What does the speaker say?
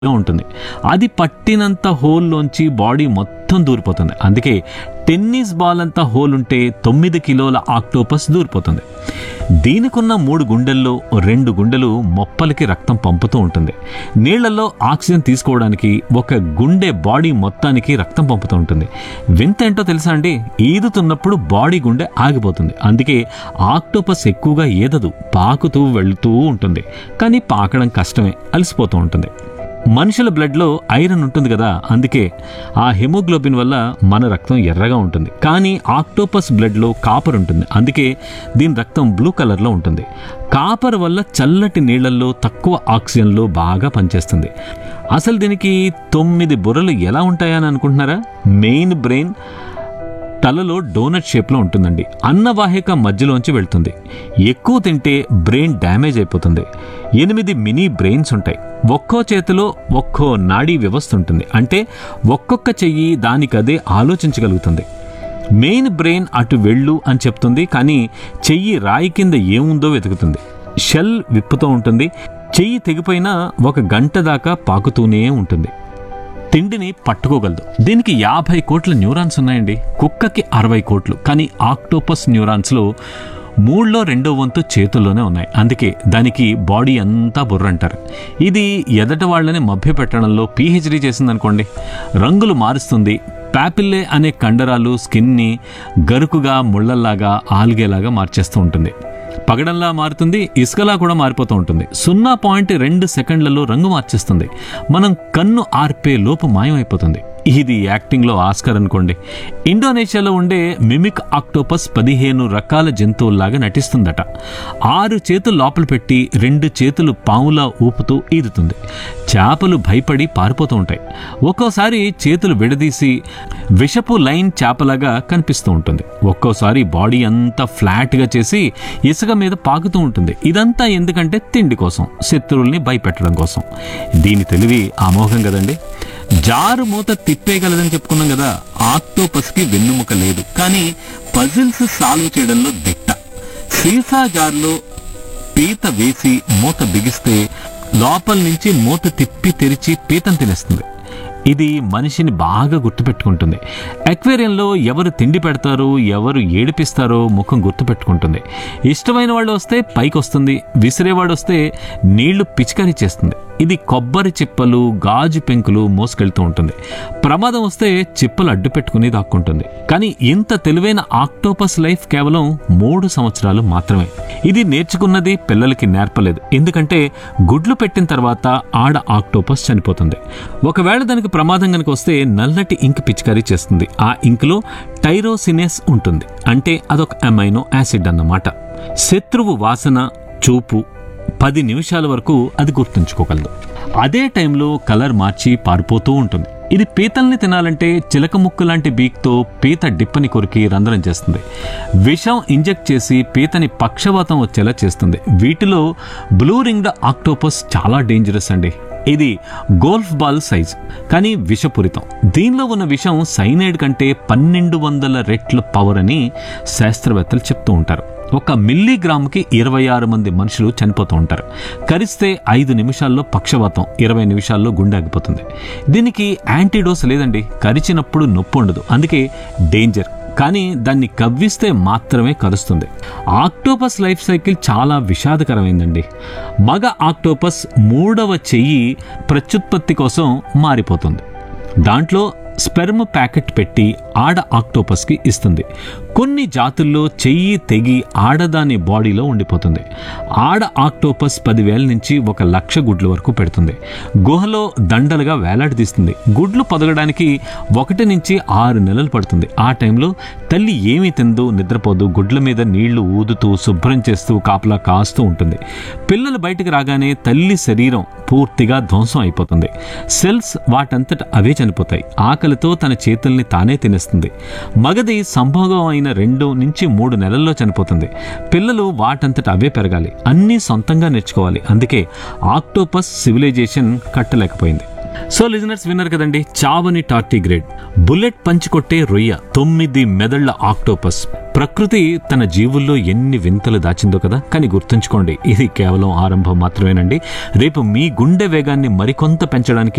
గా ఉంటుంది అది పట్టినంత హోల్లోంచి బాడీ మొత్తం దూరిపోతుంది అందుకే టెన్నిస్ బాల్ అంత హోల్ ఉంటే తొమ్మిది కిలోల ఆక్టోపస్ దూరిపోతుంది దీనికున్న మూడు గుండెల్లో రెండు గుండెలు మొప్పలకి రక్తం పంపుతూ ఉంటుంది నీళ్లలో ఆక్సిజన్ తీసుకోవడానికి ఒక గుండె బాడీ మొత్తానికి రక్తం పంపుతూ ఉంటుంది వింత ఏంటో తెలుసా అండి ఈదుతున్నప్పుడు బాడీ గుండె ఆగిపోతుంది అందుకే ఆక్టోపస్ ఎక్కువగా ఈదదు పాకుతూ వెళ్తూ ఉంటుంది కానీ పాకడం కష్టమే అలసిపోతూ ఉంటుంది మనుషుల బ్లడ్లో ఐరన్ ఉంటుంది కదా అందుకే ఆ హెమోగ్లోబిన్ వల్ల మన రక్తం ఎర్రగా ఉంటుంది కానీ ఆక్టోపస్ బ్లడ్లో కాపర్ ఉంటుంది అందుకే దీని రక్తం బ్లూ కలర్లో ఉంటుంది కాపర్ వల్ల చల్లటి నీళ్లలో తక్కువ ఆక్సిజన్లో బాగా పనిచేస్తుంది అసలు దీనికి తొమ్మిది బుర్రలు ఎలా ఉంటాయని అనుకుంటున్నారా మెయిన్ బ్రెయిన్ తలలో డోనట్ షేప్లో ఉంటుందండి అన్నవాహిక మధ్యలోంచి వెళ్తుంది ఎక్కువ తింటే బ్రెయిన్ డ్యామేజ్ అయిపోతుంది ఎనిమిది మినీ బ్రెయిన్స్ ఉంటాయి ఒక్కో చేతిలో ఒక్కో నాడీ వ్యవస్థ ఉంటుంది అంటే ఒక్కొక్క చెయ్యి దానికదే ఆలోచించగలుగుతుంది మెయిన్ బ్రెయిన్ అటు వెళ్ళు అని చెప్తుంది కానీ చెయ్యి రాయి కింద ఏముందో వెతుకుతుంది షెల్ విప్పుతూ ఉంటుంది చెయ్యి తెగిపోయినా ఒక గంట దాకా పాకుతూనే ఉంటుంది తిండిని పట్టుకోగలదు దీనికి యాభై కోట్ల న్యూరాన్స్ ఉన్నాయండి కుక్కకి అరవై కోట్లు కానీ ఆక్టోపస్ న్యూరాన్స్లో మూడులో రెండో వంతు చేతుల్లోనే ఉన్నాయి అందుకే దానికి బాడీ అంతా బుర్ర అంటారు ఇది ఎదట వాళ్ళని మభ్య పెట్టడంలో పీహెచ్డీ చేసిందనుకోండి రంగులు మారుస్తుంది ప్యాపిల్లే అనే కండరాలు స్కిన్ని గరుకుగా ముళ్ళల్లాగా ఆల్గేలాగా మార్చేస్తూ ఉంటుంది పగడంలా మారుతుంది ఇసుకలా కూడా మారిపోతూ ఉంటుంది సున్నా పాయింట్ రెండు సెకండ్లలో రంగు మార్చేస్తుంది మనం కన్ను ఆర్పే లోపు మాయమైపోతుంది ఇది యాక్టింగ్లో ఆస్కర్ అనుకోండి ఇండోనేషియాలో ఉండే మిమిక్ ఆక్టోపస్ పదిహేను రకాల జంతువుల్లాగా నటిస్తుందట ఆరు చేతులు లోపల పెట్టి రెండు చేతులు పాములా ఊపుతూ ఈదుతుంది చేపలు భయపడి పారిపోతూ ఉంటాయి ఒక్కోసారి చేతులు విడదీసి విషపు లైన్ చేపలాగా కనిపిస్తూ ఉంటుంది ఒక్కోసారి బాడీ అంతా ఫ్లాట్గా చేసి ఇసుక మీద పాకుతూ ఉంటుంది ఇదంతా ఎందుకంటే తిండి కోసం శత్రువుల్ని భయపెట్టడం కోసం దీని తెలివి అమోఘం కదండి జారు మూత తిప్పేయగలదని చెప్పుకున్నాం కదా ఆక్టోపస్కి వెన్నుముక లేదు కానీ పజిల్స్ సాల్వ్ చేయడంలో దిట్ట సీసా జార్లో పీత వేసి మూత బిగిస్తే లోపల నుంచి మూత తిప్పి తెరిచి పీతం తినేస్తుంది ఇది మనిషిని బాగా గుర్తుపెట్టుకుంటుంది అక్వేరియంలో ఎవరు తిండి పెడతారో ఎవరు ఏడిపిస్తారో ముఖం గుర్తుపెట్టుకుంటుంది ఇష్టమైన వాళ్ళు వస్తే పైకి వస్తుంది విసిరేవాడు వస్తే నీళ్లు పిచికారీ చేస్తుంది ఇది కొబ్బరి చిప్పలు గాజు పెంకులు మోసుకెళ్తూ ఉంటుంది ప్రమాదం వస్తే చిప్పలు అడ్డు పెట్టుకుని దాక్కుంటుంది కానీ ఇంత తెలివైన ఆక్టోపస్ లైఫ్ కేవలం మూడు సంవత్సరాలు మాత్రమే ఇది నేర్చుకున్నది పిల్లలకి నేర్పలేదు ఎందుకంటే గుడ్లు పెట్టిన తర్వాత ఆడ ఆక్టోపస్ చనిపోతుంది ఒకవేళ దానికి ప్రమాదం కనుక వస్తే నల్లటి ఇంక్ పిచికారీ చేస్తుంది ఆ ఇంక్లో టైరోసినెస్ ఉంటుంది అంటే అదొక అమైనో యాసిడ్ అన్నమాట శత్రువు వాసన చూపు పది నిమిషాల వరకు అది గుర్తుంచుకోగలదు అదే టైంలో కలర్ మార్చి పారిపోతూ ఉంటుంది ఇది పీతల్ని తినాలంటే చిలక ముక్కు లాంటి బీక్తో పీత డిప్పని కొరికి రంధ్రం చేస్తుంది విషం ఇంజెక్ట్ చేసి పీతని పక్షవాతం వచ్చేలా చేస్తుంది వీటిలో బ్లూ రింగ్డ్ ఆక్టోపస్ చాలా డేంజరస్ అండి ఇది గోల్ఫ్ బాల్ సైజ్ కానీ విషపూరితం దీనిలో ఉన్న విషం సైనైడ్ కంటే పన్నెండు వందల రెట్ల పవర్ అని శాస్త్రవేత్తలు చెప్తూ ఉంటారు ఒక మిల్లీగ్రామ్కి ఇరవై ఆరు మంది మనుషులు చనిపోతూ ఉంటారు కరిస్తే ఐదు నిమిషాల్లో పక్షవాతం ఇరవై నిమిషాల్లో గుండె ఆగిపోతుంది దీనికి యాంటీడోస్ లేదండి కరిచినప్పుడు నొప్పి ఉండదు అందుకే డేంజర్ కానీ దాన్ని కవ్విస్తే మాత్రమే కరుస్తుంది ఆక్టోపస్ లైఫ్ సైకిల్ చాలా విషాదకరమైందండి మగ ఆక్టోపస్ మూడవ చెయ్యి ప్రత్యుత్పత్తి కోసం మారిపోతుంది దాంట్లో స్పెర్మ్ ప్యాకెట్ పెట్టి ఆడ ఆక్టోపస్కి ఇస్తుంది కొన్ని జాతుల్లో చెయ్యి తెగి ఆడదాని బాడీలో ఉండిపోతుంది ఆడ ఆక్టోపస్ పదివేల నుంచి ఒక లక్ష గుడ్ల వరకు పెడుతుంది గుహలో దండలుగా వేలాడదీస్తుంది గుడ్లు పొదగడానికి ఒకటి నుంచి ఆరు నెలలు పడుతుంది ఆ టైంలో తల్లి ఏమీ తిందో నిద్రపోదు గుడ్ల మీద నీళ్లు ఊదుతూ శుభ్రం చేస్తూ కాపలా కాస్తూ ఉంటుంది పిల్లలు బయటకు రాగానే తల్లి శరీరం పూర్తిగా ధ్వంసం అయిపోతుంది సెల్స్ వాటంతట అవే చనిపోతాయి ఆకలితో తన చేతుల్ని తానే తినేస్తుంది మగది సంభోగం అయిన రెండు నుంచి మూడు నెలల్లో చనిపోతుంది పిల్లలు వాటంతట అవే పెరగాలి అన్నీ సొంతంగా నేర్చుకోవాలి అందుకే ఆక్టోపస్ సివిలైజేషన్ కట్టలేకపోయింది సో లిజనర్స్ విన్నారు కదండి చావని టార్టిగ్రేడ్ బుల్లెట్ పంచికొట్టే రొయ్య తొమ్మిది మెదళ్ల ఆక్టోపస్ ప్రకృతి తన జీవుల్లో ఎన్ని వింతలు దాచిందో కదా కానీ గుర్తుంచుకోండి ఇది కేవలం ఆరంభం మాత్రమేనండి రేపు మీ గుండె వేగాన్ని మరికొంత పెంచడానికి